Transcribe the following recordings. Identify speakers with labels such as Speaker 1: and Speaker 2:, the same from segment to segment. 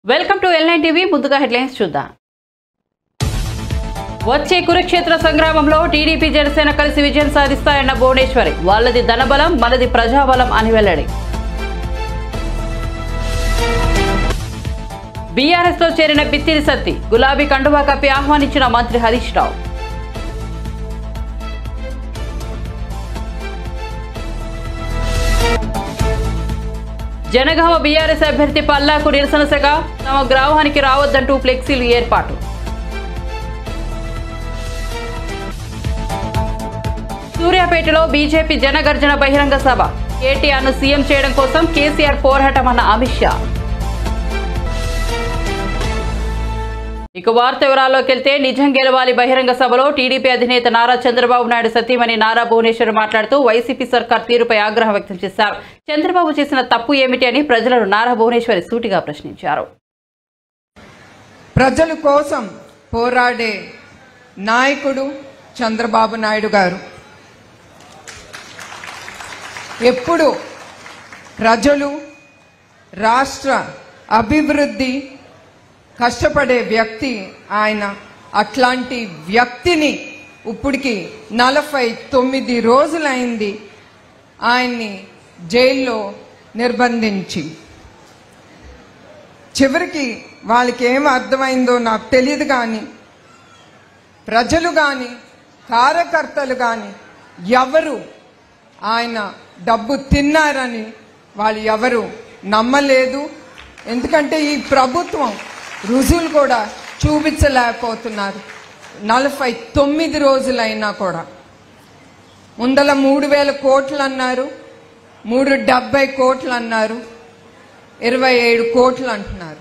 Speaker 1: Welcome to L nine TV ముందుగా headlines చూద్దాం వచ్చే కురుక్షేత్ర సంగ్రామంలో టీడీపీ జనసేన కలిసి విజయం సాధిస్తాయన్న భువనేశ్వరి వాళ్ళది ధనబలం మనది ప్రజాబలం అని వెల్లడి బీఆర్ఎస్ లో చేరిన బిత్తిరి సత్తి గులాబీ కండువా కప్పి ఆహ్వానించిన మంత్రి హరీష్ రావు జనగామ బీఆర్ఎస్ అభ్యర్థి పల్లాకు నిరసన సెగ తమ గ్రామానికి రావద్దంటూ ఫ్లెక్సీలు ఏర్పాటు సూర్యాపేటలో బీజేపీ జనగర్జన బహిరంగ సభ కేటీఆర్ను సీఎం చేయడం కోసం కేసీఆర్ పోరాటమన్న అమిత్ షా ఇక వార్త వివరాల్లోకి వెళ్తే నిజం గెలవాలి బహిరంగ సభలో టీడీపీ అధినేత నారా చంద్రబాబు నాయుడు సతీమణి నారా భువనేశ్వర్ మాట్లాడుతూ వైసీపీ సర్కార్ తీరుపై ఆగ్రహం వ్యక్తం చేశారు చంద్రబాబు చేసిన తప్పు ఏమిటి అని ప్రజలను నారా భువనేశ్వరి సూటిగా ప్రశ్నించారు
Speaker 2: ప్రజల కోసం పోరాడే నాయకుడు చంద్రబాబు నాయుడు గారు ఎప్పుడు ప్రజలు రాష్ట్ర అభివృద్ధి కష్టపడే వ్యక్తి ఆయన అట్లాంటి వ్యక్తిని ఇప్పటికి నలభై తొమ్మిది రోజులైంది ఆయన్ని జైల్లో నిర్బంధించి చివరికి వాళ్ళకి ఏం అర్థమైందో నాకు తెలియదు కానీ ప్రజలు కానీ కార్యకర్తలు కానీ ఎవరు ఆయన డబ్బు తిన్నారని వాళ్ళు ఎవరు నమ్మలేదు ఎందుకంటే ఈ ప్రభుత్వం రుజువులు కూడా చూపించలేకపోతున్నారు నలభై తొమ్మిది రోజులైనా కూడా ముందల మూడు వేల కోట్లు అన్నారు మూడు డెబ్బై కోట్లు అన్నారు ఇరవై ఏడు కోట్లు అంటున్నారు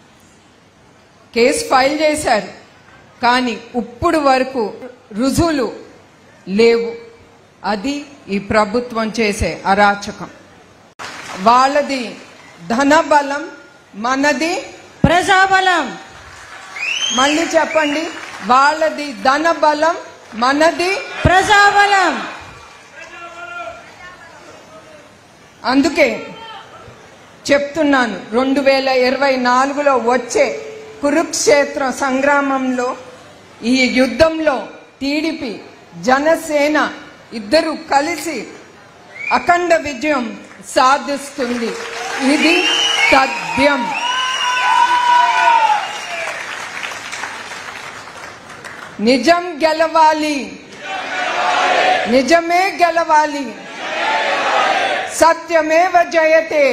Speaker 2: కేసు ఫైల్ చేశారు కానీ ఇప్పుడు వరకు రుజువులు లేవు అది ఈ ప్రభుత్వం చేసే అరాచకం వాళ్ళది ధనబలం మనది
Speaker 3: ప్రజాబలం
Speaker 2: మళ్ళీ చెప్పండి వాళ్ళది ధనబలం మనది
Speaker 3: ప్రజాబలం
Speaker 2: అందుకే చెప్తున్నాను రెండు వేల ఇరవై నాలుగులో వచ్చే కురుక్షేత్ర సంగ్రామంలో ఈ యుద్ధంలో టీడీపీ జనసేన ఇద్దరు కలిసి అఖండ విజయం సాధిస్తుంది ఇది తథ్యం నిజం గెలవాలి నిజమే గెలవాలి సత్యమేవ జయతే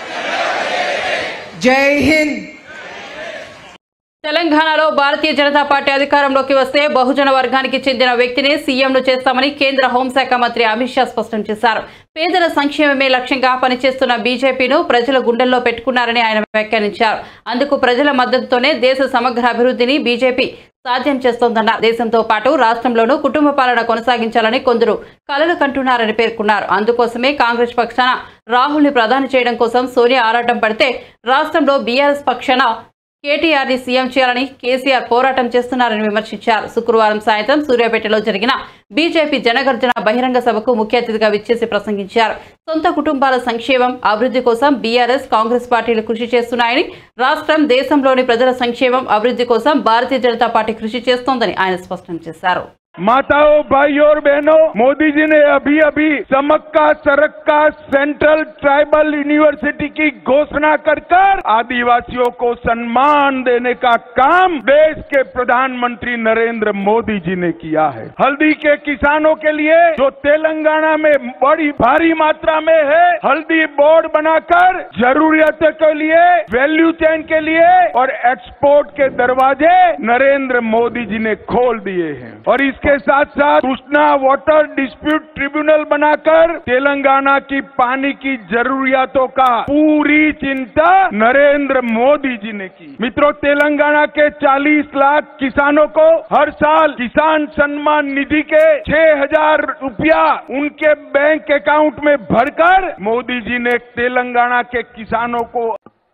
Speaker 2: జై హింద్
Speaker 1: తెలంగాణలో భారతీయ జనతా పార్టీ అధికారంలోకి వస్తే బహుజన వర్గానికి చెందిన వ్యక్తిని సీఎంను చేస్తామని కేంద్ర హోంశాఖ మంత్రి అమిత్ షా స్పష్టం చేశారు పేదల సంక్షేమమే లక్ష్యంగా పనిచేస్తున్న బీజేపీను ప్రజల గుండెల్లో పెట్టుకున్నారని ఆయన వ్యాఖ్యానించారు అందుకు ప్రజల మద్దతుతోనే దేశ సమగ్ర అభివృద్ధిని బీజేపీ సాధ్యం చేస్తోందన్నారు దేశంతో పాటు రాష్ట్రంలోనూ కుటుంబ పాలన కొనసాగించాలని కొందరు కలలు కంటున్నారని పేర్కొన్నారు అందుకోసమే కాంగ్రెస్ పక్షాన రాహుల్ని ప్రధాని చేయడం కోసం సోనియా ఆరాటం పడితే రాష్ట్రంలో బీఆర్ఎస్ పక్షాన కేటీఆర్ ని సీఎం చేయాలని కేసీఆర్ పోరాటం చేస్తున్నారని విమర్శించారు శుక్రవారం సాయంత్రం సూర్యాపేటలో జరిగిన బీజేపీ జనగర్జన బహిరంగ సభకు ముఖ్య అతిథిగా విచ్చేసి ప్రసంగించారు సొంత కుటుంబాల సంక్షేమం అభివృద్ధి కోసం బీఆర్ఎస్ కాంగ్రెస్ పార్టీలు కృషి చేస్తున్నాయని రాష్ట్రం దేశంలోని ప్రజల సంక్షేమం అభివృద్ధి కోసం భారతీయ జనతా పార్టీ కృషి చేస్తోందని ఆయన స్పష్టం చేశారు
Speaker 4: माताओं भाइयों और बहनों मोदी जी ने अभी अभी Sammakka Sarakka central tribal university की घोषणा कर कर आदिवासियों को सम्मान देने का काम देश के प्रधानमंत्री नरेंद्र मोदी जी ने किया है हल्दी के किसानों के लिए जो तेलंगाना में बड़ी भारी मात्रा में है हल्दी बोर्ड बनाकर जरूरियत के लिए वैल्यू चेन के लिए और एक्सपोर्ट के दरवाजे नरेंद्र मोदी जी ने खोल दिए हैं और इसके साथ साथ कृष्णा वाटर डिस्प्यूट ट्रिब्यूनल बनाकर तेलंगाना की पानी की जरूरियातों का पूरी चिंता नरेंद्र मोदी जी ने की मित्रों तेलंगाना के 40 लाख किसानों को हर साल किसान सम्मान निधि के 6000 रुपया उनके बैंक अकाउंट में भरकर मोदी जी ने तेलंगाना के किसानों को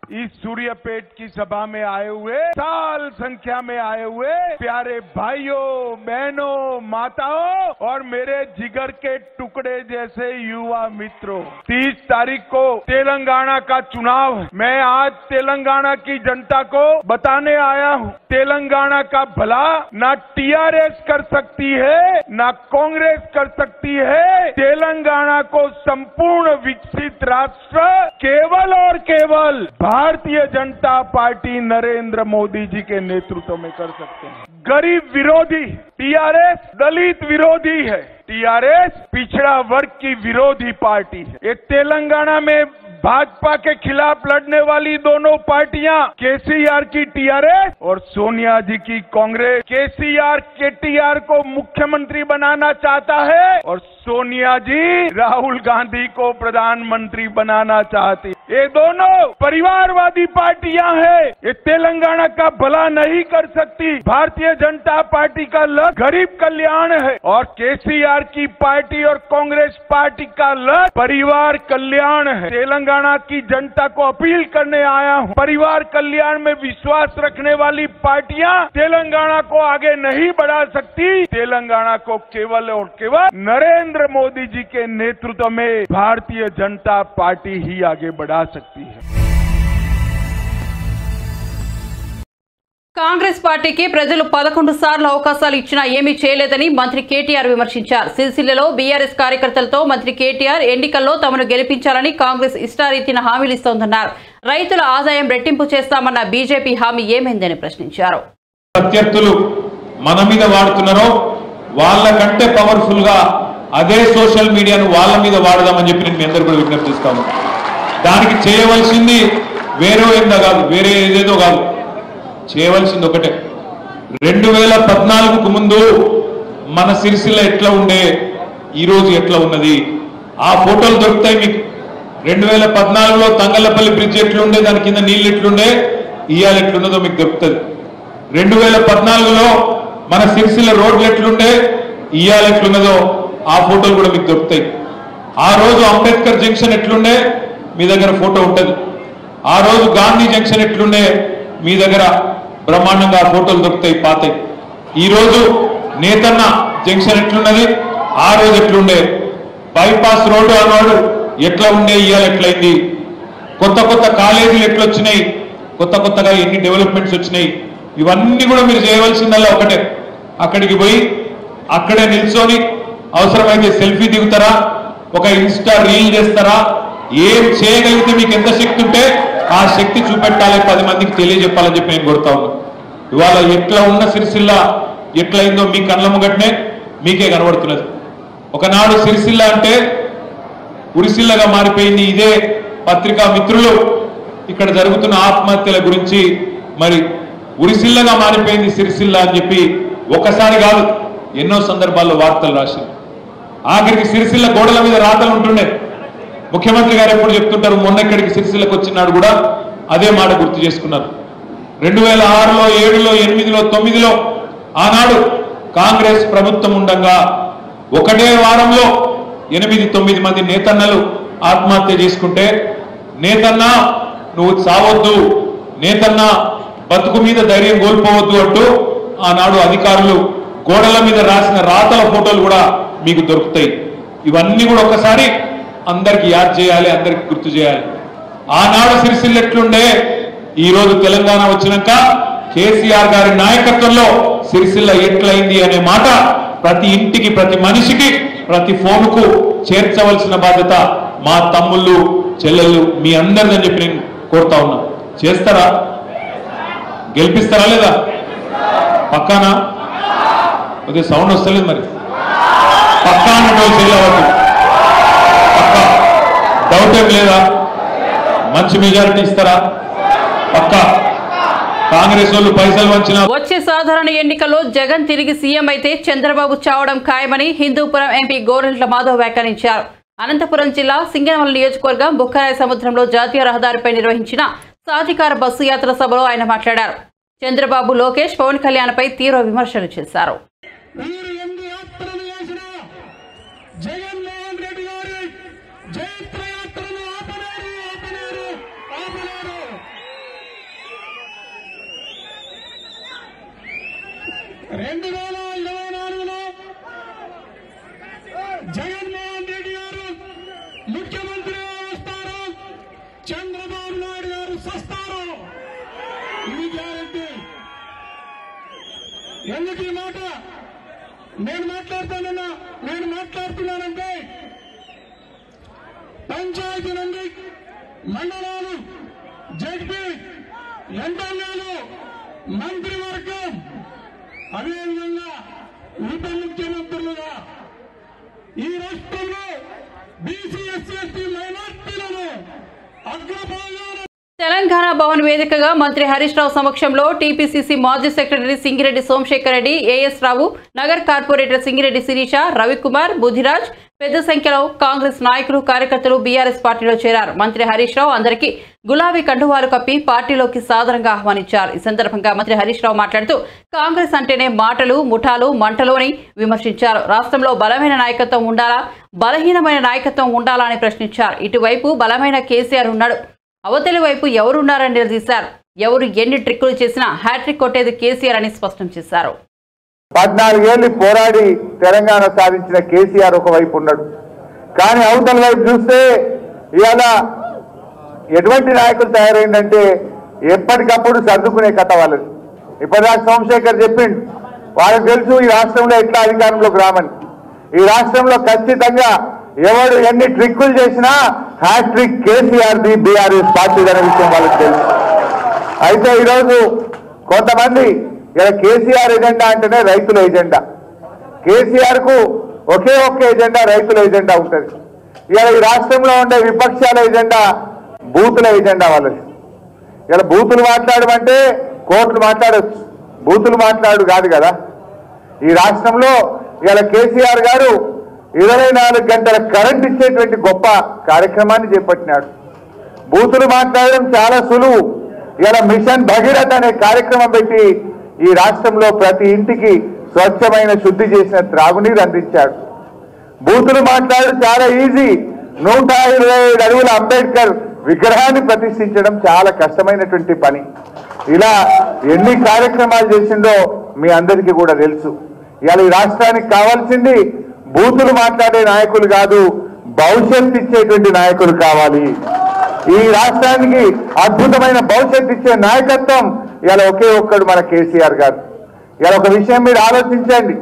Speaker 4: इस सूर्यपेट की सभा में आए हुए साल संख्या में आए हुए प्यारे भाइयों बहनों माताओं और मेरे जिगर के टुकड़े जैसे युवा मित्रों 30 तारीख को तेलंगाना का चुनाव है मैं आज तेलंगाना की जनता को बताने आया हूँ तेलंगाना का भला ना टीआरएस कर सकती है ना कांग्रेस कर सकती है तेलंगाना को संपूर्ण विकसित राष्ट्र केवल और केवल भारतीय जनता पार्टी नरेंद्र मोदी जी के नेतृत्व में कर सकते हैं गरीब विरोधी टीआरएस दलित विरोधी है टीआरएस पिछड़ा वर्ग की विरोधी पार्टी है ये तेलंगाना में भाजपा के खिलाफ लड़ने वाली दोनों पार्टियां केसीआर की टीआरएस और सोनिया जी की कांग्रेस केसीआर केटीआर को मुख्यमंत्री बनाना चाहता है और सोनिया जी राहुल गांधी को प्रधानमंत्री बनाना चाहती ये दोनों परिवारवादी पार्टियां हैं ये तेलंगाना का भला नहीं कर सकती भारतीय जनता पार्टी का लक्ष्य गरीब कल्याण है और केसीआर की पार्टी और कांग्रेस पार्टी का लक्ष्य परिवार कल्याण है तेलंगाना की जनता को अपील करने आया हूं परिवार कल्याण में विश्वास रखने वाली पार्टियां तेलंगाना को आगे नहीं बढ़ा सकती तेलंगाना को केवल और केवल नरेंद्र मोदी जी के नेतृत्व में भारतीय जनता पार्टी ही आगे बढ़ा सकती है
Speaker 1: కాంగ్రెస్ పార్టీకి ప్రజలు పదకొండు సార్లు అవకాశాలు ఇచ్చినా ఏమీ చేయలేదని మంత్రి కేటీఆర్ విమర్శించారు సిరిసిల్లలో బీఆర్ఎస్ కార్యకర్తలతో మంత్రి కేటీఆర్ ఎన్నికల్లో తమను గెలిపించాలని కాంగ్రెస్ ఇష్టారీతిన హామీలిస్తోందన్నారు రైతుల ఆదాయం రెట్టింపు చేస్తామన్న బీజేపీ హామీ ఏమైందని ప్రశ్నించారు
Speaker 5: ప్రత్యర్థులు మన మీద వాడుతున్నారో వాళ్ళకంటే పవర్ఫుల్ గా అదే సోషల్ మీడియాను వాళ్ళ మీద వాడదామని చెప్పి నేను మీ అందరు కూడా విజ్ఞప్తి చేస్తాను దానికి చేయవలసింది వేరే ఏందో కాదు వేరే ఏదేదో కాదు చేయవలసింది ఒకటే రెండు వేల పద్నాలుగుకు ముందు మన సిరిసిల్ల ఎట్లా ఉండే ఈరోజు ఎట్లా ఉన్నది ఆ ఫోటోలు దొరుకుతాయి మీకు రెండు వేల పద్నాలుగులో తంగళ్ళపల్లి బ్రిడ్జ్ ఎట్లుండే దాని కింద నీళ్ళు ఎట్లుండే ఇవాళ ఎట్లున్నదో మీకు దొరుకుతుంది రెండు వేల పద్నాలుగులో మన సిరిసిల్ల రోడ్లు ఎట్లుండే ఇవాళ ఎట్లున్నదో ఆ ఫోటోలు కూడా మీకు దొరుకుతాయి ఆ రోజు అంబేద్కర్ జంక్షన్ ఎట్లుండే మీ దగ్గర ఫోటో ఉంటుంది ఆ రోజు గాంధీ జంక్షన్ ఎట్లుండే మీ దగ్గర బ్రహ్మాండంగా ఆ ఫోటోలు దొరుకుతాయి పాతాయి ఈ రోజు నేతన్న జంక్షన్ ఎట్లున్నది ఆ రోజు ఎట్లుండే బైపాస్ రోడ్డు అన్నాడు ఎట్లా ఉండే ఇవాళ ఎట్లయింది కొత్త కొత్త కాలేజీలు ఎట్లొచ్చినాయి కొత్త కొత్తగా ఎన్ని డెవలప్మెంట్స్ వచ్చినాయి ఇవన్నీ కూడా మీరు చేయవలసిందల్లా ఒకటే అక్కడికి పోయి అక్కడే నిల్చొని అవసరమైతే సెల్ఫీ దిగుతారా ఒక ఇన్స్టా రీల్ చేస్తారా ఏం చేయగలిగితే మీకు ఎంత శక్తి ఉంటే ఆ శక్తి చూపెట్టాలి పది మందికి తెలియజెప్పాలని చెప్పి నేను కొడతా ఉన్నా ఇవాళ ఎట్లా ఉన్న సిరిసిల్ల ఎట్లయిందో మీ కళ్ళ ముగట్నే మీకే కనబడుతున్నది ఒకనాడు సిరిసిల్ల అంటే ఉరిసిల్లగా మారిపోయింది ఇదే పత్రికా మిత్రులు ఇక్కడ జరుగుతున్న ఆత్మహత్యల గురించి మరి ఉరిసిల్లగా మారిపోయింది సిరిసిల్ల అని చెప్పి ఒకసారి కాదు ఎన్నో సందర్భాల్లో వార్తలు రాశారు ఆఖరికి సిరిసిల్ల గోడల మీద రాతలు ఉంటుండే ముఖ్యమంత్రి గారు ఎప్పుడు చెప్తుంటారు మొన్న ఇక్కడికి సిరిసిల్లకు వచ్చినాడు కూడా అదే మాట గుర్తు చేసుకున్నారు రెండు వేల ఆరులో ఏడులో ఎనిమిదిలో తొమ్మిదిలో ఆనాడు కాంగ్రెస్ ప్రభుత్వం ఉండగా ఒకటే వారంలో ఎనిమిది తొమ్మిది మంది నేతన్నలు ఆత్మహత్య చేసుకుంటే నేతన్న నువ్వు చావొద్దు నేతన్న బతుకు మీద ధైర్యం కోల్పోవద్దు అంటూ ఆనాడు అధికారులు గోడల మీద రాసిన రాతల ఫోటోలు కూడా మీకు దొరుకుతాయి ఇవన్నీ కూడా ఒకసారి అందరికి యాద్ చేయాలి అందరికి గుర్తు చేయాలి ఆనాడు సిరిసిల్ల ఎట్లుండే ఈ రోజు తెలంగాణ వచ్చినాక కేసీఆర్ గారి నాయకత్వంలో సిరిసిల్ల ఎట్లయింది అనే మాట ప్రతి ఇంటికి ప్రతి మనిషికి ప్రతి ఫోనుకు చేర్చవలసిన బాధ్యత మా తమ్ముళ్ళు చెల్లెళ్ళు మీ అందరిదని చెప్పి నేను కోరుతా ఉన్నా చేస్తారా గెలిపిస్తారా లేదా పక్కానా కొద్దిగా సౌండ్ వస్తలేదు మరి పక్కా అన్నట్టు చేయలేవద్దు పక్కా డౌట్ ఏం లేదా మంచి మెజారిటీ ఇస్తారా పక్కా కాంగ్రెస్ వాళ్ళు పైసలు వంచిన
Speaker 1: వచ్చే సాధారణ ఎన్నికల్లో జగన్ తిరిగి సీఎం అయితే చంద్రబాబు చావడం ఖాయమని హిందూపురం ఎంపీ గోరెంట్ల మాధవ్ వ్యాఖ్యానించారు అనంతపురం జిల్లా సింగనమల నియోజకవర్గం బుక్కరాయ సముద్రంలో జాతీయ రహదారిపై నిర్వహించిన సాధికార బస్సు యాత్ర సభలో ఆయన మాట్లాడారు చంద్రబాబు లోకేష్ పవన్ కళ్యాణ్పై తీవ్ర విమర్శలు చేశారు
Speaker 6: వీరు ఎన్ని యాత్రలు చేసినా జగన్మోహన్ రెడ్డి గారి జయత్ర యాత్రను ఆపలేరు ఆపలేరు ఆపలేరు సస్తారు ఇది గ్యారంటీ ఎందుకు ఈ మాట నేను మాట్లాడుతానన్నా నేను మాట్లాడుతున్నానంటే పంచాయతీ నుండి మండలాలు జడ్పీ ఎమ్మెల్యేలు మంత్రివర్గం అదేవిధంగా ఉప ముఖ్యమంత్రులుగా ఈ రాష్ట్రంలో బీసీ ఎస్సీ ఎస్టీ మైనార్టీలను అగ్రభాగాన
Speaker 1: తెలంగాణ భవన్ వేదికగా మంత్రి హరీష్ రావు సమక్షంలో టీపీసీసీ మాజీ secretary Singireddy Somashekar Reddy AS Rao Nagar corporator Singireddy Sirisha Ravikumar Budhiraj పెద్ద సంఖ్యలో కాంగ్రెస్ నాయకులు కార్యకర్తలు బీఆర్ఎస్ పార్టీలో చేరారు మంత్రి హరీష్ రావు అందరికీ గులాబీ కండువాలు కప్పి పార్టీలోకి సాదరంగా ఆహ్వానించారు ఈ సందర్భంగా మంత్రి హరీష్ రావు మాట్లాడుతూ కాంగ్రెస్ అంటేనే మాటలు ముఠాలు మంటలు అని విమర్శించారు రాష్ట్రంలో బలమైన నాయకత్వం ఉండాలా బలహీనమైన నాయకత్వం ఉండాలా అని ప్రశ్నించారు ఇటువైపు బలమైన కేసీఆర్ ఉన్నాడు అవతలి వైపు ఎవరున్నారని నిలదీశారు ఎవరు ఎన్ని ట్రిక్కులు చేసినా హ్యాట్రిక్ కొట్టేది కేసీఆర్ అని స్పష్టం చేశారు
Speaker 7: పద్నాలుగేళ్లు పోరాడి తెలంగాణ సాధించిన కేసీఆర్ ఒకవైపు ఉన్నాడు కానీ అవతల వైపు చూస్తే ఇవాళ ఎటువంటి నాయకులు తయారైందంటే ఎప్పటికప్పుడు సర్దుకునే కథ వాళ్ళది ఇప్పటిదాకా సోమశేఖర్ చెప్పిండు వాళ్ళకి తెలుసు ఈ రాష్ట్రంలో ఎట్లా అధికారంలోకి రామని ఈ రాష్ట్రంలో ఖచ్చితంగా ఎవడు ఎన్ని ట్రిక్కులు చేసినా హ్యాట్రిక్ కేసీఆర్ ది బీఆర్ఎస్ పార్టీ అనే విషయం వాళ్ళకి తెలుసు అయితే ఈరోజు కొంతమంది ఇలా కేసీఆర్ ఎజెండా అంటేనే రైతుల ఎజెండా కేసీఆర్ కు ఒకే ఒక్క ఎజెండా రైతుల ఎజెండా ఉంటుంది ఇలా ఈ రాష్ట్రంలో ఉండే విపక్షాల ఎజెండా బూతుల ఎజెండా వాళ్ళది ఇలా బూతులు మాట్లాడమంటే కోర్టులు మాట్లాడొచ్చు బూతులు మాట్లాడు కాదు కదా ఈ రాష్ట్రంలో ఇలా కేసీఆర్ గారు ఇరవై నాలుగు గంటల కరెంట్ ఇచ్చేటువంటి గొప్ప కార్యక్రమాన్ని చేపట్టినాడు బూతులు మాట్లాడడం చాలా సులువు ఇలా మిషన్ భగీరథ అనే కార్యక్రమం పెట్టి ఈ రాష్ట్రంలో ప్రతి ఇంటికి స్వచ్ఛమైన శుద్ధి చేసిన త్రాగునీరు అందించాడు బూతులు మాట్లాడడం చాలా ఈజీ నూట ఇరవై ఐదు అడుగుల అంబేద్కర్ విగ్రహాన్ని ప్రతిష్ఠించడం చాలా కష్టమైనటువంటి పని ఇలా ఎన్ని కార్యక్రమాలు చేసిండో మీ అందరికీ కూడా తెలుసు ఇవాళ ఈ రాష్ట్రానికి కావాల్సింది బూతులు మాట్లాడే నాయకులు కాదు భవిష్యత్తు ఇచ్చేటువంటి నాయకులు కావాలి ఈ రాష్ట్రానికి అద్భుతమైన భవిష్యత్తు ఇచ్చే నాయకత్వం ఇలా ఒకే ఒక్కడు మన కేసీఆర్ గారు ఇలా ఒక విషయం మీరు ఆలోచించండి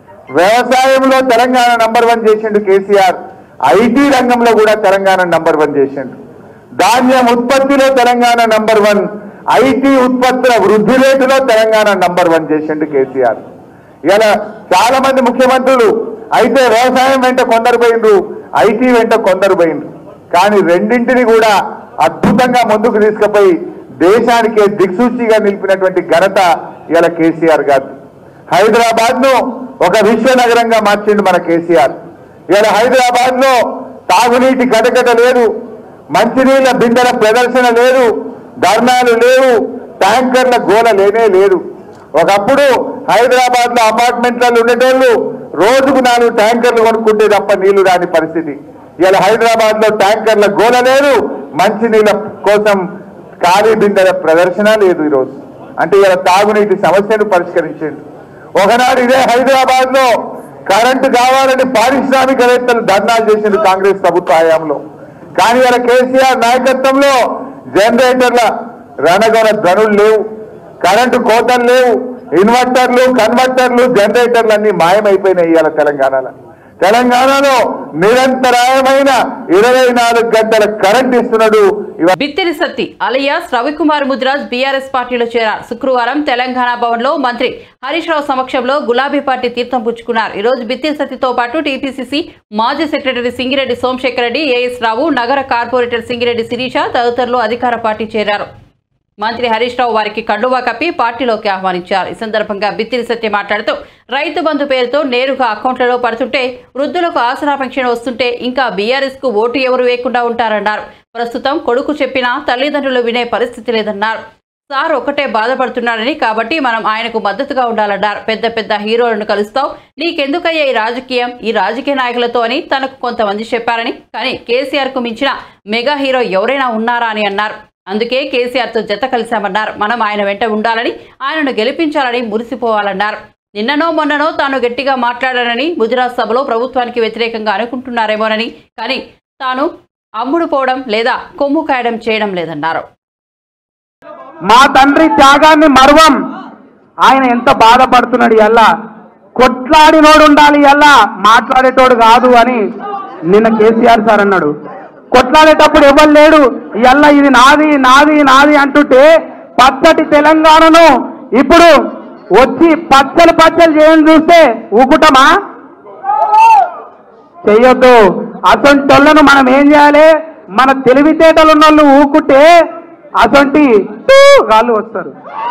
Speaker 7: వ్యవసాయంలో తెలంగాణ నంబర్ వన్ చేసిండు కేసీఆర్ ఐటీ రంగంలో కూడా తెలంగాణ నంబర్ వన్ చేసిండు ధాన్యం ఉత్పత్తిలో తెలంగాణ నంబర్ వన్ ఐటీ ఉత్పత్తుల వృద్ధి రేటులో తెలంగాణ నంబర్ వన్ చేసిండు కేసీఆర్ ఇలా చాలా మంది ముఖ్యమంత్రులు అయితే వ్యవసాయం వెంట కొందరు పోయిండ్రు ఐటీ వెంట కొందరు పోయిండ్రు కానీ రెండింటిని కూడా అద్భుతంగా ముందుకు తీసుకుపోయి దేశానికే దిక్సూచిగా నిలిపినటువంటి ఘనత ఇలా కేసీఆర్ గారు హైదరాబాద్ ను ఒక విశ్వ నగరంగా మార్చిండు మన కేసీఆర్ ఇలా హైదరాబాద్ లో తాగునీటి కటకట లేదు మంచినీళ్ళ బిందెల ప్రదర్శన లేదు ధర్నాలు లేవు ట్యాంకర్ల గోల లేనే లేదు ఒకప్పుడు హైదరాబాద్ లో అపార్ట్మెంట్లలో ఉండేటోళ్ళు రోజుకు నాలుగు ట్యాంకర్లు కొనుక్కుంటే తప్ప నీళ్లు రాని పరిస్థితి ఇలా హైదరాబాద్ లో ట్యాంకర్ల గోల లేదు మంచినీళ్ళ కోసం ఖాళీ బిందెల ప్రదర్శన లేదు ఈరోజు అంటే ఇలా తాగునీటి సమస్యను పరిష్కరించండి ఒకనాడు ఇదే హైదరాబాద్ లో కరెంటు కావాలని పారిశ్రామికవేత్తలు ధర్నాలు చేసింది కాంగ్రెస్ ప్రభుత్వ హయాంలో కానీ ఇలా కేసీఆర్ నాయకత్వంలో జనరేటర్ల రణగొన ధ్వనులు లేవు కరెంటు కోతలు లేవు ఇన్వర్టర్లు కన్వర్టర్లు జనరేటర్లు అన్ని మాయమైపోయినాయి ఇవాళ తెలంగాణలో తెలంగాణలో నిరంతరాయమైన ఇరవై నాలుగు గంటల కరెంట్ ఇస్తున్నాడు ఇవాళ
Speaker 1: బిత్తిరి సత్తి అలియాస్ రవికుమార్ ముద్రాజ్ బీఆర్ఎస్ పార్టీలో చేరారు శుక్రవారం తెలంగాణ భవన్ లో మంత్రి హరీష్ రావు సమక్షంలో గులాబీ పార్టీ తీర్థం పుచ్చుకున్నారు ఈ రోజు బిత్తిరి సత్తితో పాటు టీపీసీసీ మాజీ secretary Singireddy Somashekar Reddy AS Rao Nagar corporator Singireddy Sirisha తదితరులు అధికార పార్టీ చేరారు మంత్రి హరీష్ రావు వారికి కండువా కప్పి పార్టీలోకి ఆహ్వానించారు ఈ సందర్భంగా బిత్తిరి సత్య మాట్లాడుతూ రైతు బంధు పేరుతో నేరుగా అకౌంట్లలో పడుతుంటే వృద్ధులకు ఆసరా పెన్షన్ వస్తుంటే ఇంకా బీఆర్ఎస్ కు ఓటు ఎవరు వేయకుండా ఉంటారన్నారు ప్రస్తుతం కొడుకు చెప్పినా తల్లిదండ్రులు వినే పరిస్థితి లేదన్నారు సార్ ఒకటే బాధపడుతున్నాడని కాబట్టి మనం ఆయనకు మద్దతుగా ఉండాలన్నారు పెద్ద పెద్ద హీరోలను కలుస్తావు నీకెందుకయ్యా ఈ రాజకీయం ఈ రాజకీయ నాయకులతో అని తనకు కొంతమంది చెప్పారని కానీ కేసీఆర్ కు మించిన మెగా హీరో ఎవరైనా ఉన్నారా అని అన్నారు అందుకే కేసీఆర్తో జత కలిశామన్నారు మనం ఆయన వెంట ఉండాలని ఆయనను గెలిపించాలని మురిసిపోవాలన్నారు నిన్ననో మొన్ననో తాను గట్టిగా మాట్లాడానని గుజరాత్ సభలో ప్రభుత్వానికి వ్యతిరేకంగా అనుకుంటున్నారేమోనని కానీ తాను అమ్ముడు పోవడం లేదా కొమ్ము కాయడం చేయడం లేదన్నారు
Speaker 8: మా తండ్రి త్యాగాన్ని మరువం ఆయన ఎంత బాధపడుతున్నాడు ఎల్లా కొట్లాడినోడు ఉండాలి ఎల్లా మాట్లాడేటోడు కాదు అని నిన్న కేసీఆర్ సార్ అన్నాడు కొట్లాడేటప్పుడు ఎవరు లేడు ఎల్లా ఇది నాది నాది నాది అంటుంటే పచ్చటి తెలంగాణను ఇప్పుడు వచ్చి పచ్చలు పచ్చలు చేయని చూస్తే ఊకుటమా చెయ్యొద్దు అసొంటోళ్ళను మనం ఏం చేయాలి మన తెలివితేటలు ఉన్న వాళ్ళు ఊకుంటే అసొంటి గాళ్ళు వస్తారు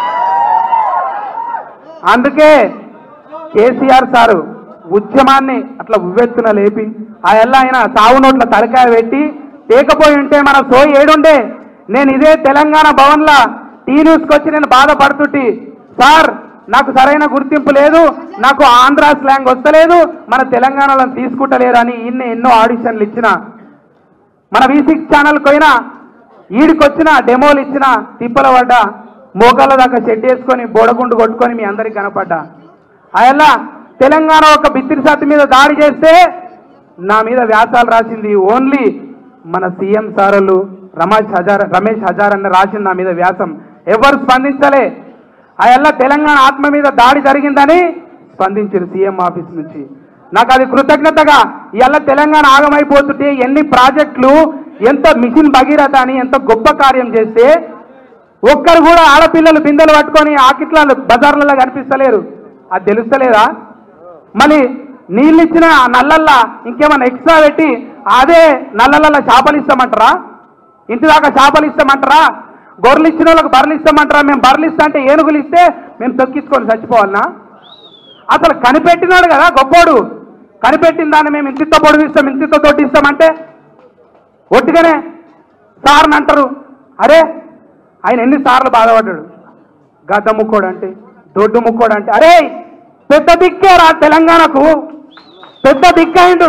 Speaker 8: అందుకే కేసీఆర్ సారు ఉద్యమాన్ని అట్లా ఉవ్వెత్తున లేపి ఆ ఎల్ల ఆయన సాగు నోట్ల తలకాయ పెట్టి తేకపోయి ఉంటే మన సోయి ఏడుండే నేను ఇదే తెలంగాణ భవన్లా టీ న్యూస్కి వచ్చి నేను బాధపడుతుంటి సార్ నాకు సరైన గుర్తింపు లేదు నాకు ఆంధ్ర స్లాంగ్ వస్తలేదు మన తెలంగాణలో తీసుకుంటలేరు అని ఇన్ని ఎన్నో ఆడిషన్లు ఇచ్చిన మన వి సిక్స్ ఛానల్కి పోయినా ఈడికొచ్చిన డెమోలు ఇచ్చిన తిప్పల పడ్డా మోకాళ్ళ దాకా షెడ్ వేసుకొని బోడగుండు కొట్టుకొని మీ అందరికి కనపడ్డా అయల్లా తెలంగాణ ఒక బిత్తిరి సత్తి మీద దాడి చేస్తే నా మీద వ్యాసాలు రాసింది ఓన్లీ మన సీఎం సారులు రమేష్ హజార్ రమేష్ హజార్ అన్న రాసింది నా మీద వ్యాసం ఎవరు స్పందించలే అయల్లా తెలంగాణ ఆత్మ మీద దాడి జరిగిందని స్పందించారు సీఎం ఆఫీస్ నుంచి నాకు అది కృతజ్ఞతగా ఇవాళ తెలంగాణ ఆగమైపోతుంటే ఎన్ని ప్రాజెక్టులు ఎంత మిషన్ భగీరథ అని ఎంత గొప్ప కార్యం చేస్తే ఒక్కరు కూడా ఆడపిల్లలు బిందెలు పట్టుకొని ఆకిట్ల బజార్లలో కనిపిస్తలేరు అది తెలుస్తలేదా మళ్ళీ నీళ్ళు ఇచ్చిన ఆ నల్లల్లా ఇంకేమైనా ఎక్స్ట్రా పెట్టి అదే నల్లలల్ల చేపలు ఇస్తామంటారా ఇంటి దాకా చేపలు ఇస్తామంటారా గొర్రెలు ఇచ్చిన వాళ్ళకి బర్రెలు ఇస్తామంటారా మేము బర్రెలు ఇస్తా అంటే ఏనుగులు ఇస్తే మేము తొక్కించుకొని చచ్చిపోవాలనా అసలు కనిపెట్టినాడు కదా గొప్పోడు కనిపెట్టిన దాన్ని మేము ఇంతితో పొడిగిస్తాం ఇంతితో తొట్టిస్తామంటే ఒట్టిగానే సార్ని అంటారు అరే ఆయన ఎన్నిసార్లు బాధపడ్డాడు గద్ద ముక్కోడు అంటే దొడ్డు ముక్కోడు అంటే అరే పెద్ద దిక్కే రా తెలంగాణకు పెద్ద దిక్కయిండు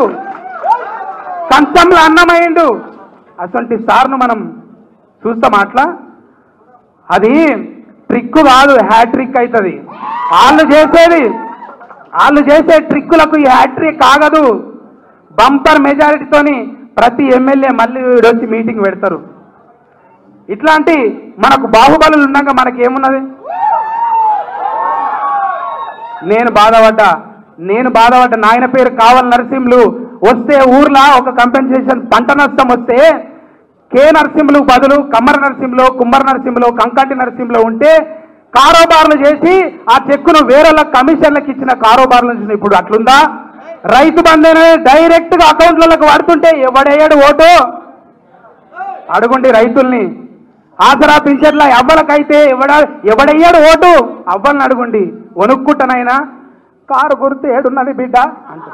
Speaker 8: కంచంలో అన్నమయ్యిండు అటువంటి సార్ను మనం చూస్తాం అట్లా అది ట్రిక్ కాదు హ్యాట్రిక్ అవుతుంది వాళ్ళు చేసేది వాళ్ళు చేసే ట్రిక్కులకు ఈ హ్యాట్రిక్ కాగదు బంపర్ మెజారిటీతోని ప్రతి ఎమ్మెల్యే మళ్ళీ వీడొచ్చి మీటింగ్ పెడతారు ఇట్లాంటి మనకు బాహుబలులు ఉన్నాక మనకేమున్నది నేను బాధపడ్డా నేను బాధపడ్డా నాయన పేరు కావల్ నరసింహులు వస్తే ఊర్లో ఒక కంపెన్సేషన్ పంట నష్టం వస్తే కే నరసింహులు బదులు కమ్మర నరసింహులు కుమ్మర నరసింహులు కంకంటి నరసింహులు ఉంటే కారోబార్లు చేసి ఆ చెక్కును వేరే కమిషన్లకు ఇచ్చిన కారోబార్లు నుంచి ఇప్పుడు అట్లుందా రైతు బంధుని డైరెక్ట్ గా అకౌంట్లకు పడుతుంటే ఎవడేయడు ఓటు అడుగుండి రైతుల్ని ఆసరా పింఛన్ల ఎవ్వలకైతే ఎవడ ఎవడయ్యాడు ఓటు అవ్వల్ని అడుగుండి వణుక్కుంటనైనా కారు గుర్తు ఏడున్నది బిడ్డ అంట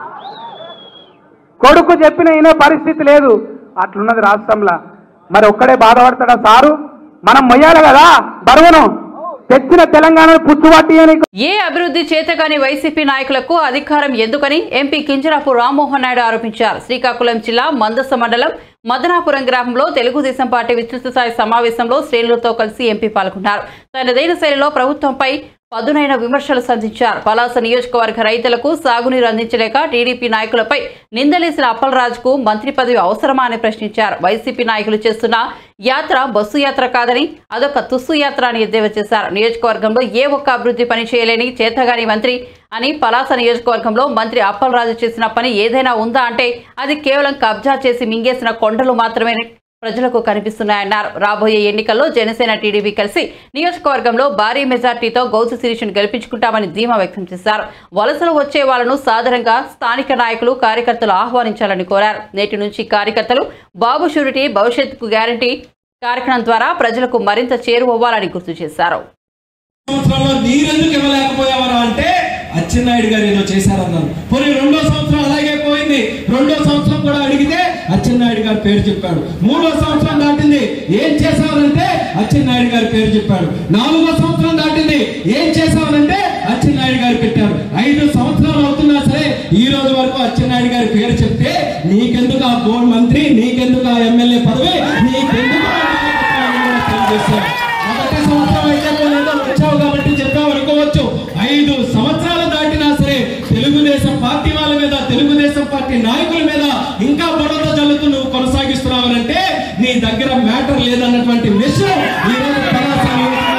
Speaker 8: కొడుకు చెప్పిన ఈయన పరిస్థితి లేదు అట్లున్నది రాష్ట్రంలో మరి ఒక్కడే బాధపడతాడా సారు మనం మొయ్యాలి కదా బరువును తెచ్చిన తెలంగాణను పుచ్చుబట్టి అని
Speaker 1: ఏ అభివృద్ధి చేతగాని వైసీపీ నాయకులకు అధికారం ఎందుకని ఎంపీ కింజరాపు రామ్మోహన్ నాయుడు ఆరోపించారు శ్రీకాకుళం జిల్లా మందస మండలం మదనాపురం గ్రామంలో తెలుగుదేశం పార్టీ విస్తృత స్థాయి సమావేశంలో శ్రేణులతో కలిసి ఎంపీ పాల్గొన్నారు తనదైన శైలిలో ప్రభుత్వంపై పదునైన విమర్శలు సంధించారు పలాస నియోజకవర్గ రైతులకు సాగునీరు అందించలేక టీడీపీ నాయకులపై నిందలేసిన అప్పలరాజుకు మంత్రి పదవి అవసరమా అని ప్రశ్నించారు వైసీపీ నాయకులు చేస్తున్న యాత్ర బస్సు యాత్ర కాదని అదొక తుస్సు యాత్ర అని ఎద్దేవా చేశారు నియోజకవర్గంలో ఏ ఒక్క అభివృద్ధి పని చేయలేని చేతగాని మంత్రి అని పలాస నియోజకవర్గంలో మంత్రి అప్పలరాజు చేసిన పని ఏదైనా ఉందా అంటే అది కేవలం కబ్జా చేసి మింగేసిన కొండలు మాత్రమే ప్రజలకు కనిపిస్తున్నాయన్నారు రాబోయే ఎన్నికల్లో జనసేన టీడీపీ కలిసి నియోజకవర్గంలో భారీ మెజార్టీతో గౌతు శిరీషను గెలిపించుకుంటామని ధీమా వ్యక్తం చేశారు వలసలు వచ్చే వాళ్లను సాధారణంగా స్థానిక నాయకులు కార్యకర్తలు ఆహ్వానించాలని కోరారు నేటి నుంచి కార్యకర్తలు బాబు షూరిటీ భవిష్యత్తుకు గ్యారంటీ కార్యక్రమం ద్వారా ప్రజలకు మరింత చేరువవ్వాలని గుర్తు చేశారు
Speaker 6: సంవత్సరాల్లో నీరెందుకు ఇవ్వలేకపోయావరా అంటే అచ్చెన్నాయుడు గారు ఏదో చేశారన్నారు పోనీ రెండో సంవత్సరం అలాగే పోయింది రెండో సంవత్సరం కూడా అడిగితే అచ్చెన్నాయుడు గారి పేరు చెప్పాడు మూడో సంవత్సరం దాటింది ఏం చేశావనంటే అచ్చెన్నాయుడు గారి పేరు చెప్పాడు నాలుగో సంవత్సరం దాటింది ఏం చేశావనంటే అచ్చెన్నాయుడు గారు పెట్టారు ఐదు సంవత్సరాలు అవుతున్నా సరే ఈ రోజు వరకు అచ్చెన్నాయుడు గారి పేరు చెప్తే నీకెందుకు ఆ బోర్డు మంత్రి నీకెందుకు ఆ ఎమ్మెల్యే పదవి నీకెందుకు ఆ నాయకత్వాన్ని కూడా తెలియజేశారు. మొదటి సంవత్సరం అయితే పోలేదో వచ్చావు కాబట్టి చెప్పావు అనుకోవచ్చు ఐదు సంవత్సరాలు దాటినా సరే తెలుగుదేశం పార్టీ వాళ్ళ మీద తెలుగుదేశం పార్టీ నాయకుల మీద ఇంకా బురద జల్లుతూ నువ్వు కొనసాగిస్తున్నావనంటే నీ దగ్గర మ్యాటర్ లేదన్నటువంటి విషయం ఈ రోజు పలాస నియోజకవర్గ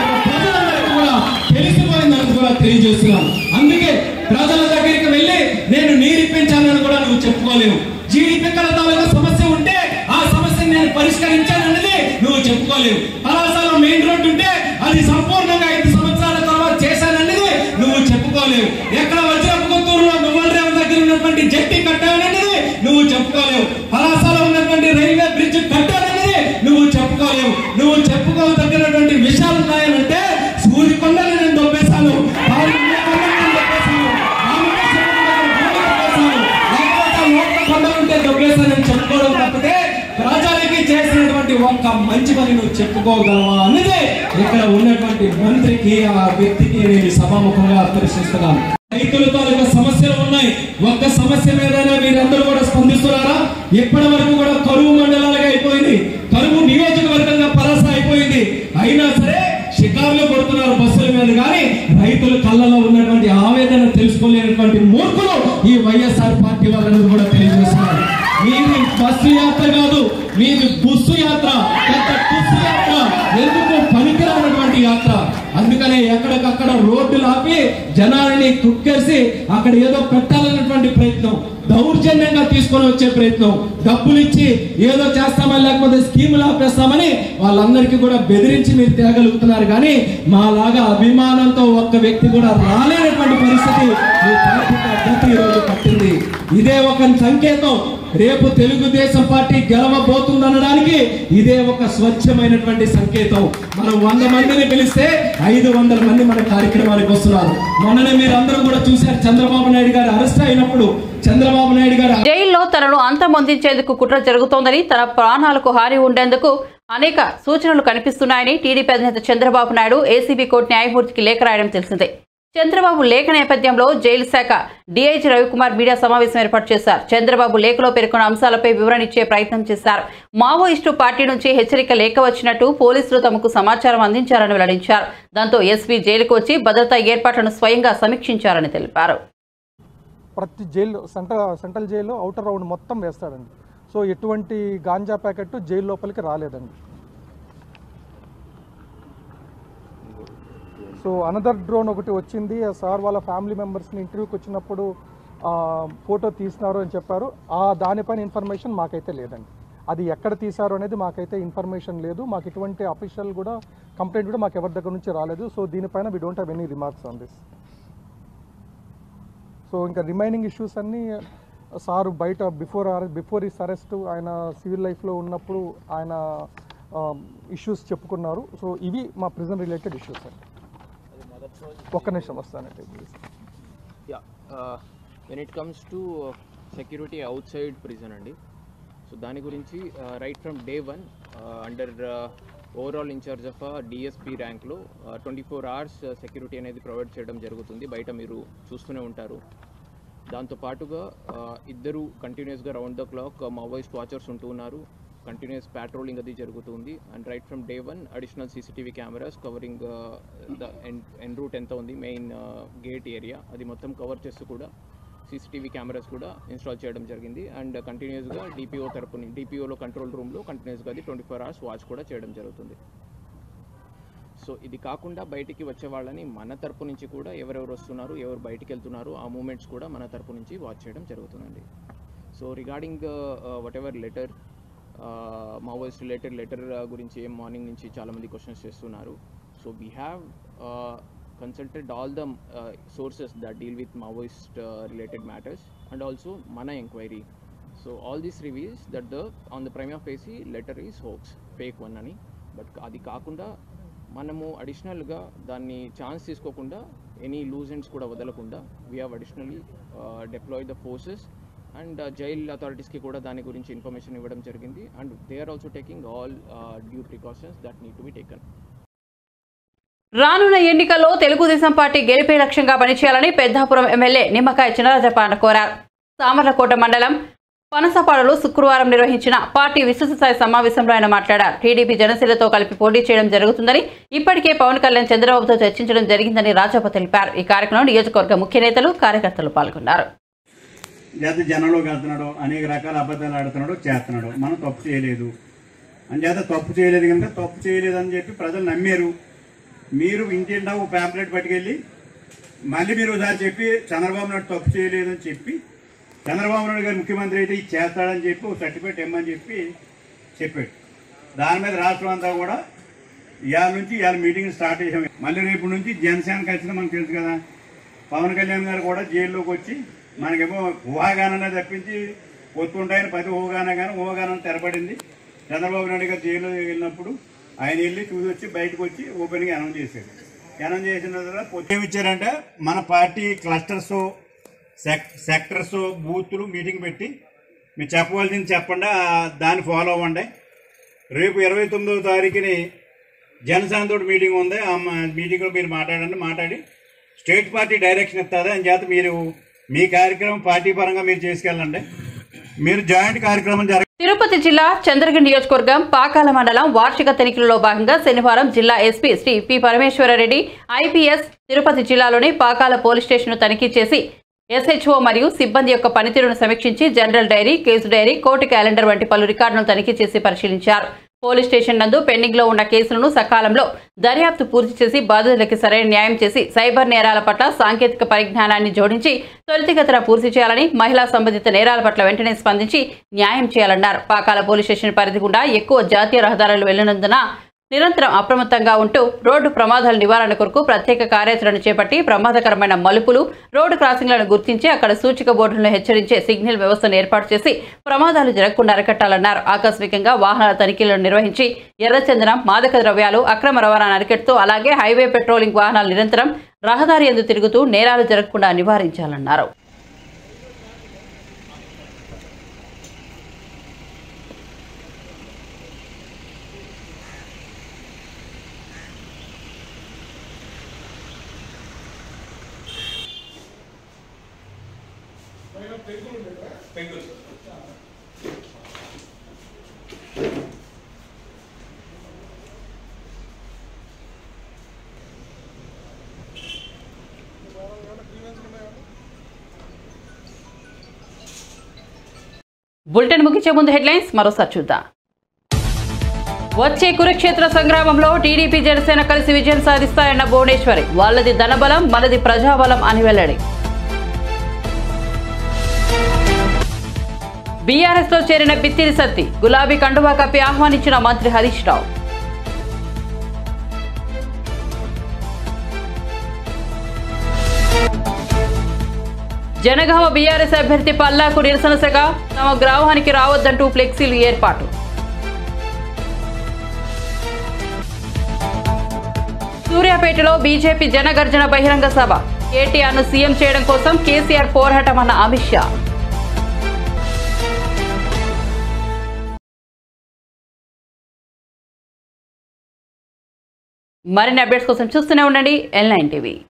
Speaker 6: అది సంపూర్ణంగా ఐదు సంవత్సరాల తర్వాత చేశానన్నది నువ్వు చెప్పుకోలేవు ఎక్కడ వజ్రపుకొత్తూరులో నువ్వలరేవు దగ్గర ఉన్నటువంటి జట్టి కట్టానన్నది నువ్వు చెప్పుకోలేవు పలాసలో ఉన్నటువంటి రైల్వే బ్రిడ్జ్ కట్టానన్నది నువ్వు చెప్పుకోలేవు నువ్వు చెప్పుకోదగినటువంటి విషయాలు ఉన్నాయనంటే సూర్య కొండలు నేను దొబ్బేశాను పార్వతీ కొండలు నేను దొబ్బేశాను రామకృష్ణ కొండలు దొబ్బేశాను. లేకపోతే లోక కొండలు ఉంటే దొబ్బేశానని చెప్పుకోవడం తప్పితే ప్రజలకి చేసినటువంటి ఒక్క మంచి పని నువ్వు చెప్పుకోగలవా అన్నదే ఇక్కడ ఉన్నటువంటి మంత్రికి ఆ వ్యక్తికి నేను సభాముఖంగా ప్రశ్నిస్తున్నాను రైతుల తాలూకా సమస్యలు ఉన్నాయి ఒక్క సమస్య మీదనే మీరందరూ కూడా స్పందిస్తున్నారా ఇప్పటి వరకు కూడా కరువు మండలాలుగా అయిపోయింది కరువు నియోజకవర్గంగా పలాస అయిపోయింది అయినా సరే షికార్లు కొడుతున్నారు బస్సుల మీద కానీ రైతుల కళ్ళలో ఉన్నటువంటి ఆవేదన తెలుసుకోలేనటువంటి మూర్ఖులు ఈ వైఎస్ఆర్ పార్టీ వాళ్ళని కూడా తెలియజేస్తున్నారు మీది బస్సు యాత్ర కాదు మీది బుస్సు యాత్ర పెద్ద టుస్సు యాత్ర ఎందుకు పనికిరానటువంటి యాత్ర అందుకనే ఎక్కడికక్కడ రోడ్డులు ఆపి జనాలని కుక్కేసి అక్కడ ఏదో పెట్టాలన్నటువంటి ప్రయత్నం దౌర్జన్యంగా తీసుకొని వచ్చే ప్రయత్నం డబ్బులు ఇచ్చి ఏదో చేస్తామని లేకపోతే స్కీములు ఆపేస్తామని వాళ్ళందరికీ కూడా బెదిరించి మీరు తేగలుగుతున్నారు కానీ మాలాగా అభిమానంతో ఒక్క వ్యక్తి కూడా రాలేనటువంటి పరిస్థితి మీ పార్టీకి అభ్యర్థి ఈ రోజు పట్టింది ఇదే ఒక సంకేతం రేపు తెలుగుదేశం పార్టీ గెలవబోతుందనడానికి ఇదే ఒక స్వచ్ఛమైనటువంటి సంకేతం మనం వంద మందిని పిలిస్తే ఐదు వందల మంది మన కార్యక్రమానికి వస్తున్నారు మొన్ననే మీరు అందరూ కూడా చూశారు చంద్రబాబు నాయుడు గారు అరెస్ట్ అయినప్పుడు చంద్రబాబు నాయుడు గారు
Speaker 1: జైల్లో తనను అంతమొందించేందుకు కుట్ర జరుగుతోందని తన ప్రాణాలకు హాని ఉండేందుకు అనేక సూచనలు కనిపిస్తున్నాయని టీడీపీ అధినేత చంద్రబాబు నాయుడు ఏసీబీ కోర్టు న్యాయమూర్తికి లేఖ రాయడం తెలిసిందే చంద్రబాబు లేఖ నేపథ్యంలో జైలు శాఖ డీఐజీ రవికుమార్ మీడియా సమావేశం ఏర్పాటు చేశారు చంద్రబాబు లేఖలో పేర్కొన్న అంశాలపై వివరణ ఇచ్చే ప్రయత్నం చేశారు మావోయిస్టు పార్టీ నుంచి హెచ్చరిక లేఖ వచ్చినట్టు పోలీసులు తమకు సమాచారం అందించారని వెల్లడించారు దాంతో ఎస్పీ జైలుకు వచ్చి భద్రతా ఏర్పాట్లను స్వయంగా సమీక్షించారని తెలిపారు
Speaker 9: ప్రతి జైలు సెంట్రల్ సెంట్రల్ జైల్లో అవుటర్ రౌండ్ మొత్తం వేస్తాడండి సో ఎటువంటి గాంజా ప్యాకెట్ జైలు లోపలికి రాలేదండి సో అనదర్ డ్రోన్ ఒకటి వచ్చింది ఆ సార్ వాళ్ళ ఫ్యామిలీ మెంబర్స్ని ఇంటర్వ్యూకి వచ్చినప్పుడు ఆ, ఫోటో తీసినారు అని చెప్పారు ఆ దానిపైన ఇన్ఫర్మేషన్ మాకైతే లేదండి అది ఎక్కడ తీశారు అనేది మాకైతే ఇన్ఫర్మేషన్ లేదు మాకు ఎటువంటి అఫీషియల్ కూడా కంప్లైంట్ కూడా మాకు ఎవరి దగ్గర నుంచి రాలేదు సో దీనిపైన we don't have any remarks on this so ఇంకా రిమైనింగ్ ఇష్యూస్ అన్నీ సార్ బయట బిఫోర్ బిఫోర్ ఇస్ అరెస్ట్ ఆయన సివిల్ లైఫ్లో ఉన్నప్పుడు ఆయన ఇష్యూస్ చెప్పుకున్నారు సో ఇవి మా ప్రిజన్ రిలేటెడ్ ఇష్యూస్ అండి ఒక్క నిమిషం వస్తానండి please
Speaker 10: yeah when it comes to security outside prison అండి సో దాని గురించి right from day one under overall incharge of DSP ర్యాంక్లో ట్వంటీ ఫోర్ అవర్స్ సెక్యూరిటీ అనేది ప్రొవైడ్ చేయడం జరుగుతుంది బయట మీరు చూస్తూనే ఉంటారు దాంతో పాటుగా uh, ఇద్దరు కంటిన్యూస్గా round the clock Maoist watchers ఉంటూ ఉన్నారు కంటిన్యూస్ ప్యాట్రోలింగ్ అది జరుగుతుంది and right from day one additional CCTV cameras covering the en route ఎంత ఉంది మెయిన్ గేట్ ఏరియా అది మొత్తం కవర్ చేస్తూ కూడా సీసీటీవీ కెమెరాస్ కూడా ఇన్స్టాల్ చేయడం జరిగింది అండ్ కంటిన్యూస్గా డిపిఓ తరపుని డిపిఓలో కంట్రోల్ రూమ్లో కంటిన్యూస్గా అది ట్వంటీ ఫోర్ అవర్స్ వాచ్ కూడా చేయడం జరుగుతుంది సో ఇది కాకుండా బయటికి వచ్చే వాళ్ళని మన తరపు నుంచి కూడా ఎవరెవరు వస్తున్నారు ఎవరు బయటికి వెళ్తున్నారు ఆ మూమెంట్స్ కూడా మన తరపు నుంచి వాచ్ చేయడం జరుగుతుందండి so regarding whatever letter Maoist related letter గురించి ఏం మార్నింగ్ నుంచి చాలామంది క్వశ్చన్స్ చేస్తున్నారు so we have consulted all the sources that deal with Maoist related matters and also మన enquiry so all this reveals that the on the prime of AC letter is hoax fake one అని but అది కాకుండా మనము అడిషనల్గా దాన్ని chance తీసుకోకుండా any loose ends కూడా వదలకుండా we have additionally deploy the forces and jail అథారిటీస్కి కూడా దాని గురించి ఇన్ఫర్మేషన్ ఇవ్వడం జరిగింది and they are also taking all due precautions that need to be taken
Speaker 1: రానున్న ఎన్నికల్లో తెలుగుదేశం పార్టీ గెలిపే లక్ష్యంగా పనిచేయాలని పెద్దాపురం ఎమ్మెల్యే నిమ్మకాయ చినరాజపాండ కోరారు సామర్లకోట మండలం పనసపాడులో శుక్రవారం నిర్వహించిన పార్టీ విస్తృతస్థాయి సమావేశంలో ఆయన మాట్లాడారు టీడీపీ జనసేనతో కలిపి పోటీ చేయడం జరుగుతుందని ఇప్పటికే పవన్ కళ్యాణ్ చంద్రబాబుతో చర్చించడం జరిగిందని రాజప్ప తెలిపారు ఈ కార్యక్రమంలో నియోజకవర్గ ముఖ్య నేతలు కార్యకర్తలు పాల్గొన్నారు
Speaker 11: లేదా జనంలోకి వెళ్తున్నాడు అనేక రకాల అబద్ధాలు ఆడుతున్నాడు చేస్తున్నాడు మనం తప్పు చేయలేదు అంచేత తప్పు చేయలేదు కనుక తప్పు చేయలేదు అని చెప్పి ప్రజలు నమ్మారు మీరు ఇంటింటా ఓ ప్యాంప్లెట్ పట్టుకెళ్ళి మళ్ళీ మీరు ఒకసారి చెప్పి చంద్రబాబు నాయుడు తప్పు చేయలేదు అని చెప్పి చంద్రబాబు నాయుడు గారు ముఖ్యమంత్రి అయితే ఇది చేస్తాడని చెప్పి ఒక సర్టిఫికేట్ ఇమ్మని చెప్పి చెప్పాడు దాని మీద రాష్ట్రం అంతా కూడా ఇవాళ నుంచి ఇవాళ మీటింగ్ స్టార్ట్ చేసాం మళ్ళీ రేపు నుంచి జనసేన ఖచ్చితంగా మనకు తెలుసు కదా పవన్ కళ్యాణ్ గారు కూడా జైల్లోకి వచ్చి మనకేమో ఊహాగాననే తప్పించి పొత్తుంటాయని ప్రతి ఊహాగాన కానీ ఊహాగానం తెరపడింది చంద్రబాబు నాయుడు గారు జైల్లో వెళ్ళినప్పుడు ఆయన వెళ్ళి చూసి వచ్చి బయటకు వచ్చి ఓపెన్గా అనౌన్స్ చేశాడు అనౌన్స్ చేసిన తర్వాత పొత్తు ఏమి ఇచ్చారంటే మన పార్టీ క్లస్టర్స్ సెక్టర్స్ బూత్లు మీటింగ్ పెట్టి మీరు చెప్పవలసింది చెప్పండి ఆ దాన్ని ఫాలో అవ్వండి రేపు ఇరవై తొమ్మిదవ తారీఖుని జనసేన తోటి మీటింగ్ ఉంది ఆ మీటింగ్లో మీరు మాట్లాడండి మాట్లాడి స్టేట్ పార్టీ డైరెక్షన్ ఇస్తుంది అని చేత మీరు మీ కార్యక్రమం పార్టీ పరంగా మీరు చేసుకెళ్ళండి మీరు జాయింట్ కార్యక్రమం జరగ
Speaker 1: తిరుపతి జిల్లా చంద్రగిరి నియోజకవర్గం పాకాల మండలం వార్షిక తనిఖీలలో భాగంగా శనివారం జిల్లా SP Shri P Parameswarareddy IPS Tirupati జిల్లాలోని పాకాల పోలీస్ స్టేషన్ను తనిఖీ చేసి ఎస్హెచ్ఓ మరియు సిబ్బంది యొక్క పనితీరును సమీక్షించి general diary case diary court calendar వంటి పలు రికార్డులను తనిఖీ చేసి పరిశీలించారు పోలీస్ స్టేషన్ నందు పెండింగ్ లో ఉన్న కేసులను సకాలంలో దర్యాప్తు పూర్తి చేసి బాధితులకి సరైన న్యాయం చేసి సైబర్ నేరాల పట్ల సాంకేతిక పరిజ్ఞానాన్ని జోడించి త్వరితగతిన పూర్తి చేయాలని మహిళా సంబంధిత నేరాల పట్ల వెంటనే స్పందించి న్యాయం చేయాలన్నారు పాకాల పోలీస్ స్టేషన్ పరిధి గుండా ఎక్కువ జాతీయ రహదారులు వెళ్లినందున నిరంతరం అప్రమత్తంగా ఉంటూ రోడ్డు ప్రమాదాల నివారణ కొరకు ప్రత్యేక కార్యాచరణ చేపట్టి ప్రమాదకరమైన మలుపులు రోడ్డు క్రాసింగ్లను గుర్తించి అక్కడ సూచిక బోర్డులను హెచ్చరించే సిగ్నల్ వ్యవస్థను ఏర్పాటు చేసి ప్రమాదాలు జరగకుండా అరికట్టాలన్నారు ఆకస్మికంగా వాహనాల తనిఖీలను నిర్వహించి ఎర్రచందనం మాదక ద్రవ్యాలు అక్రమ రవాణా అరికడుతూ అలాగే హైవే పెట్రోలింగ్ వాహనాలు నిరంతరం రహదారి ఎందు తిరుగుతూ నేరాలు జరగకుండా నివారించాలన్నారు బులెటిన్ ముగించే ముందు హెడ్లైన్స్ మరోసారి చూద్దాం వచ్చే కురుక్షేత్ర సంగ్రామంలో టీడీపీ జనసేన కలిసి విజయం సాధిస్తాయన్న భువనేశ్వరి వాళ్ళది ధనబలం మనది ప్రజాబలం అని వెల్లడి బీఆర్ఎస్ లో చేరిన బిత్తిరి సత్తి గులాబీ కండువా కప్పి ఆహ్వానించిన మంత్రి హరీష్ రావు జనగామ బీఆర్ఎస్ అభ్యర్థి పల్లాకు నిరసన సెగ తమ గ్రామానికి రావద్దంటూ ఫ్లెక్సీలు ఏర్పాటు సూర్యాపేటలో బీజేపీ జనగర్జన బహిరంగ సభ కేటీఆర్ను సీఎం చేయడం కోసం కేసీఆర్ పోరాటమన్న అమిత్ షా మరిన్ని అప్డేట్స్ కోసం చూస్తూనే ఉండండి ఎల్ నైన్ టీవీ